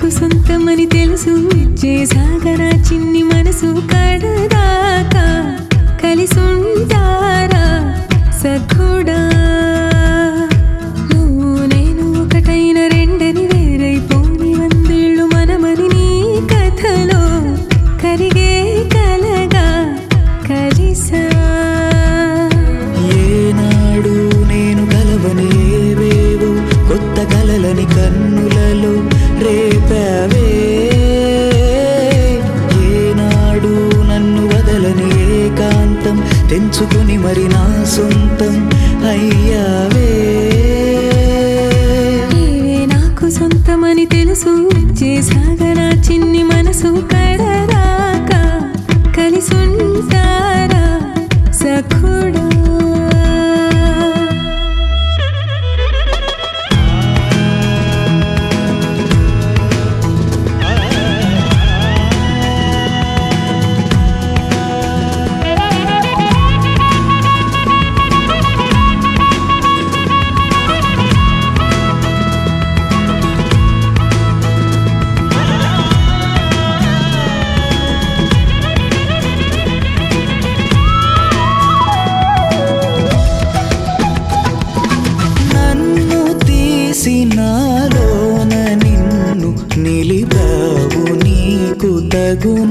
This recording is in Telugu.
సొంతమని తెలుసు చేసాగరా చిన్ని మనసు కడదాకా కలిసుంటారా సఖుడా నువ్వు నేను ఒకటైన రెండని వేరైపోని వందేళ్ళు మనమని నీ కథలో కరిగే కలగా కలిసా ఏనాడు నేను కలవని ఏవేవో కొత్త కలలని కన్నులలో రేపావే ఏనాడు నన్ను వదలని ఏకాంతం తెంచుకుని మరి నా సొంతం అయ్యావే నీవే నాకు సొంతమని తెలుసు చేసాగరా చిన్ని మనసు కడరాక కలిసుంటారా సఖుడా నన్ను తీసినాలోన నిన్ను నిలిపావు నీకు తగున